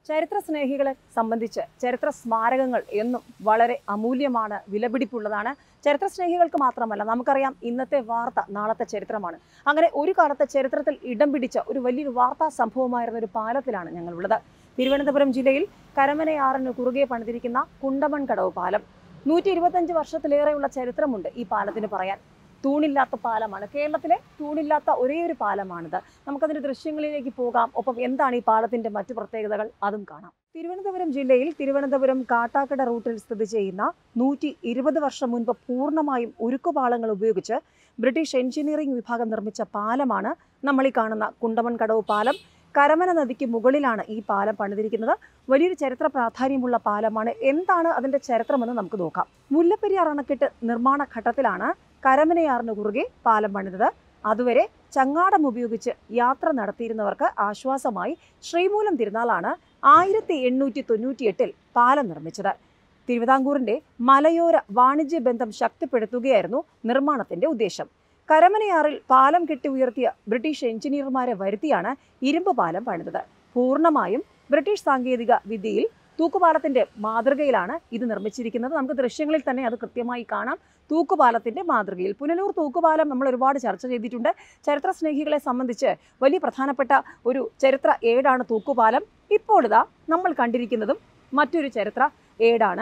ചരിത്ര സ്നേഹികളെ സംബന്ധിച്ച് ചരിത്ര സ്മാരകങ്ങൾ എന്നും വളരെ അമൂല്യമാണ് വിലപിടിപ്പുള്ളതാണ് ചരിത്ര സ്നേഹികൾക്ക് മാത്രമല്ല നമുക്കറിയാം ഇന്നത്തെ വാർത്ത നാളത്തെ ചരിത്രമാണ് അങ്ങനെ ഒരു കാലത്തെ ചരിത്രത്തിൽ ഇടം പിടിച്ച ഒരു വലിയൊരു വാർത്താ സംഭവമായിരുന്ന ഒരു പാലത്തിലാണ് ഞങ്ങളുള്ളത് തിരുവനന്തപുരം ജില്ലയിൽ കരമനയാറിന് കുറുകെ പണിതിരിക്കുന്ന കുണ്ടമൺ കടവ് പാലം നൂറ്റി ഇരുപത്തഞ്ച് വർഷത്തിലേറെയുള്ള ചരിത്രമുണ്ട് ഈ പാലത്തിന് പറയാൻ തൂണില്ലാത്ത പാലമാണ് കേരളത്തിലെ തൂണില്ലാത്ത ഒരേ ഒരു പാലമാണിത് നമുക്കതിന്റെ ദൃശ്യങ്ങളിലേക്ക് പോകാം ഒപ്പം എന്താണ് ഈ പാലത്തിന്റെ മറ്റു പ്രത്യേകതകൾ അതും കാണാം തിരുവനന്തപുരം ജില്ലയിൽ തിരുവനന്തപുരം കാട്ടാക്കട റൂട്ടിൽ സ്ഥിതി ചെയ്യുന്ന നൂറ്റി ഇരുപത് വർഷം മുൻപ് പൂർണ്ണമായും ഉരുക്കുപാളങ്ങൾ ഉപയോഗിച്ച് ബ്രിട്ടീഷ് എഞ്ചിനീയറിംഗ് വിഭാഗം നിർമ്മിച്ച പാലമാണ് നമ്മൾ ഈ കാണുന്ന കുണ്ടമൺ കടവ് പാലം കരമന നദിക്ക് മുകളിലാണ് ഈ പാലം പണിതിരിക്കുന്നത് വലിയൊരു ചരിത്ര പ്രാധാന്യമുള്ള പാലമാണ് എന്താണ് അതിന്റെ ചരിത്രമെന്ന് നമുക്ക് നോക്കാം മുല്ലപ്പെരിയാർ അണക്കെട്ട് നിർമ്മാണ ഘട്ടത്തിലാണ് കരമനയാറിന് കുറുകെ പാലം പണിതത് അതുവരെ ചങ്ങാടം ഉപയോഗിച്ച് യാത്ര നടത്തിയിരുന്നവർക്ക് ആശ്വാസമായി ശ്രീമൂലം തിരുനാളാണ് ആയിരത്തി എണ്ണൂറ്റി തൊണ്ണൂറ്റി എട്ടിൽ പാലം നിർമ്മിച്ചത് തിരുവിതാംകൂറിന്റെ മലയോര വാണിജ്യ ബന്ധം ശക്തിപ്പെടുത്തുകയായിരുന്നു നിർമ്മാണത്തിന്റെ ഉദ്ദേശം കരമനയാറിൽ പാലം കെട്ടി ഉയർത്തിയ ബ്രിട്ടീഷ് എഞ്ചിനീയർമാരെ വരുത്തിയാണ് ഇരുമ്പ് പാലം പണിതത് പൂർണ്ണമായും ബ്രിട്ടീഷ് സാങ്കേതിക വിദ്യയിൽ തൂക്കുപാലത്തിന്റെ മാതൃകയിലാണ് ഇത് നിർമ്മിച്ചിരിക്കുന്നത് നമുക്ക് ദൃശ്യങ്ങളിൽ തന്നെ അത് കൃത്യമായി കാണാം തൂക്കുപാലത്തിന്റെ മാതൃകയിൽ പുനലൂർ തൂക്കുപാലം നമ്മൾ ഒരുപാട് ചർച്ച ചെയ്തിട്ടുണ്ട് ചരിത്ര സ്നേഹികളെ സംബന്ധിച്ച് വലിയ പ്രധാനപ്പെട്ട ഒരു ചരിത്ര ഏടാണ് തൂക്കുപാലം ഇപ്പോൾ ഇതാ നമ്മൾ കണ്ടിരിക്കുന്നതും മറ്റൊരു ചരിത്ര ഏടാണ്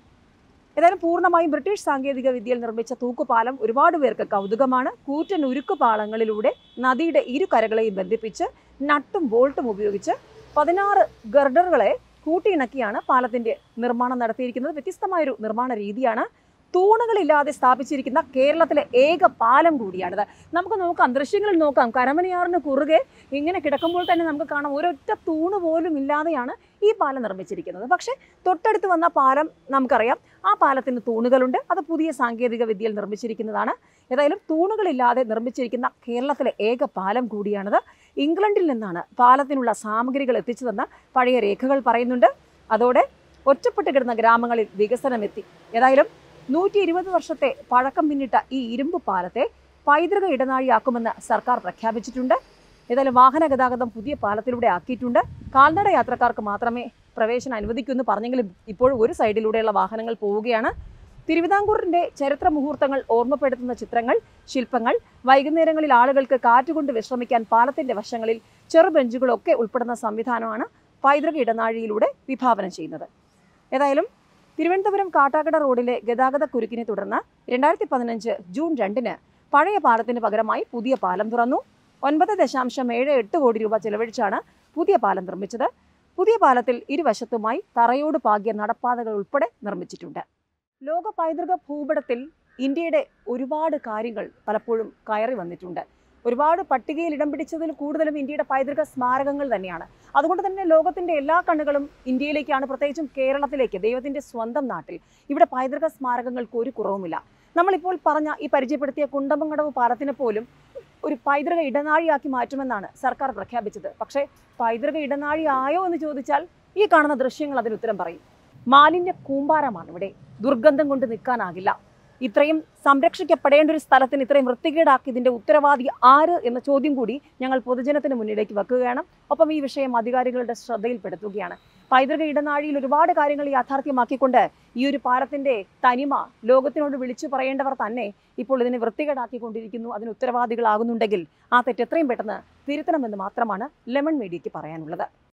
ഏതായാലും പൂർണ്ണമായും ബ്രിട്ടീഷ് സാങ്കേതിക വിദ്യയിൽ നിർമ്മിച്ച തൂക്കുപാലം ഒരുപാട് പേർക്ക് കൗതുകമാണ് കൂറ്റൻ ഉരുക്കുപാളങ്ങളിലൂടെ നദിയുടെ ഇരു കരകളെയും ബന്ധിപ്പിച്ച് നട്ടും ബോൾട്ടും ഉപയോഗിച്ച് പതിനാറ് ഗർഡറുകളെ കൂട്ടിയിണക്കിയാണ് പാലത്തിന്റെ നിർമ്മാണം നടത്തിയിരിക്കുന്നത് വ്യത്യസ്തമായൊരു നിർമ്മാണ രീതിയാണ് തൂണുകളില്ലാതെ സ്ഥാപിച്ചിരിക്കുന്ന കേരളത്തിലെ ഏക പാലം കൂടിയാണിത് നമുക്ക് നോക്കാം ദൃശ്യങ്ങളിൽ നോക്കാം കരമനയാറിന് കുറുകെ ഇങ്ങനെ കിടക്കുമ്പോൾ തന്നെ നമുക്ക് കാണാം ഒരൊറ്റ തൂണ് പോലും ഇല്ലാതെയാണ് ഈ പാലം നിർമ്മിച്ചിരിക്കുന്നത് പക്ഷേ തൊട്ടടുത്ത് വന്ന പാലം നമുക്കറിയാം ആ പാലത്തിന് തൂണുകളുണ്ട് അത് പുതിയ സാങ്കേതിക വിദ്യയിൽ നിർമ്മിച്ചിരിക്കുന്നതാണ് ഏതായാലും തൂണുകളില്ലാതെ നിർമ്മിച്ചിരിക്കുന്ന കേരളത്തിലെ ഏക പാലം കൂടിയാണിത് ഇംഗ്ലണ്ടിൽ നിന്നാണ് പാലത്തിനുള്ള സാമഗ്രികൾ എത്തിച്ചതെന്ന് പഴയ രേഖകൾ പറയുന്നുണ്ട് അതോടെ ഒറ്റപ്പെട്ട് കിടന്ന ഗ്രാമങ്ങളിൽ വികസനമെത്തി ഏതായാലും നൂറ്റി ഇരുപത് വർഷത്തെ പഴക്കം പിന്നിട്ട ഈ ഇരുമ്പ് പാലത്തെ പൈതൃക ഇടനാഴിയാക്കുമെന്ന് സർക്കാർ പ്രഖ്യാപിച്ചിട്ടുണ്ട് ഏതായാലും വാഹന ഗതാഗതം പുതിയ പാലത്തിലൂടെ ആക്കിയിട്ടുണ്ട് കാൽനട യാത്രക്കാർക്ക് മാത്രമേ പ്രവേശനം അനുവദിക്കൂ എന്ന് പറഞ്ഞെങ്കിലും ഇപ്പോഴും ഒരു സൈഡിലൂടെയുള്ള വാഹനങ്ങൾ പോവുകയാണ് തിരുവിതാംകൂറിന്റെ ചരിത്ര മുഹൂർത്തങ്ങൾ ഓർമ്മപ്പെടുത്തുന്ന ചിത്രങ്ങൾ ശില്പങ്ങൾ വൈകുന്നേരങ്ങളിൽ ആളുകൾക്ക് കാറ്റുകൊണ്ട് വിശ്രമിക്കാൻ പാലത്തിന്റെ വശങ്ങളിൽ ചെറു ബെഞ്ചുകളൊക്കെ ഉൾപ്പെടുന്ന സംവിധാനമാണ് പൈതൃക ഇടനാഴിയിലൂടെ വിഭാവനം ചെയ്യുന്നത് ഏതായാലും തിരുവനന്തപുരം കാട്ടാക്കട റോഡിലെ ഗതാഗത കുരുക്കിനെ തുടർന്ന് രണ്ടായിരത്തി പതിനഞ്ച് ജൂൺ രണ്ടിന് പഴയ പാലത്തിന് പകരമായി പുതിയ പാലം തുറന്നു ഒൻപത് ദശാംശം ഏഴ് എട്ട് കോടി രൂപ ചെലവഴിച്ചാണ് പുതിയ പാലം നിർമ്മിച്ചത് പുതിയ പാലത്തിൽ ഇരുവശത്തുമായി തറയോട് പാകിയ നടപ്പാതകൾ ഉൾപ്പെടെ നിർമ്മിച്ചിട്ടുണ്ട് ലോക പൈതൃക ഭൂപടത്തിൽ ഇന്ത്യയുടെ ഒരുപാട് കാര്യങ്ങൾ പലപ്പോഴും കയറി വന്നിട്ടുണ്ട് ഒരുപാട് പട്ടികയിൽ ഇടം പിടിച്ചതിൽ കൂടുതലും ഇന്ത്യയുടെ പൈതൃക സ്മാരകങ്ങൾ തന്നെയാണ് അതുകൊണ്ട് തന്നെ ലോകത്തിന്റെ എല്ലാ കണ്ണുകളും ഇന്ത്യയിലേക്കാണ് പ്രത്യേകിച്ചും കേരളത്തിലേക്ക് ദൈവത്തിന്റെ സ്വന്തം നാട്ടിൽ ഇവിടെ പൈതൃക സ്മാരകങ്ങൾക്ക് ഒരു കുറവുമില്ല നമ്മളിപ്പോൾ പറഞ്ഞ ഈ പരിചയപ്പെടുത്തിയ കുണ്ടമങ്കടവ് പാലത്തിനെ പോലും ഒരു പൈതൃക ഇടനാഴിയാക്കി മാറ്റുമെന്നാണ് സർക്കാർ പ്രഖ്യാപിച്ചത് പക്ഷേ പൈതൃക ഇടനാഴി ആയോ എന്ന് ചോദിച്ചാൽ ഈ കാണുന്ന ദൃശ്യങ്ങൾ അതിന് ഉത്തരം പറയും മാലിന്യ കൂമ്പാരമാണ് ഇവിടെ ദുർഗന്ധം കൊണ്ട് നിൽക്കാനാകില്ല ഇത്രയും സംരക്ഷിക്കപ്പെടേണ്ട ഒരു സ്ഥലത്തിന് ഇത്രയും വൃത്തികേടാക്കിയതിന്റെ ഉത്തരവാദി ആര് എന്ന ചോദ്യം കൂടി ഞങ്ങൾ പൊതുജനത്തിന് മുന്നിലേക്ക് വെക്കുകയാണ് ഒപ്പം ഈ വിഷയം അധികാരികളുടെ ശ്രദ്ധയിൽപ്പെടുത്തുകയാണ് പൈതൃക ഇടനാഴിയിൽ ഒരുപാട് കാര്യങ്ങൾ യാഥാർത്ഥ്യമാക്കിക്കൊണ്ട് ഈ ഒരു പാലത്തിന്റെ തനിമ ലോകത്തിനോട് വിളിച്ചു പറയേണ്ടവർ തന്നെ ഇപ്പോൾ ഇതിനെ വൃത്തികേടാക്കിക്കൊണ്ടിരിക്കുന്നു അതിന് ഉത്തരവാദികളാകുന്നുണ്ടെങ്കിൽ ആ തെറ്റ് എത്രയും പെട്ടെന്ന് തിരുത്തണമെന്ന് മാത്രമാണ് ലെമൺ മീഡിയയ്ക്ക് പറയാനുള്ളത്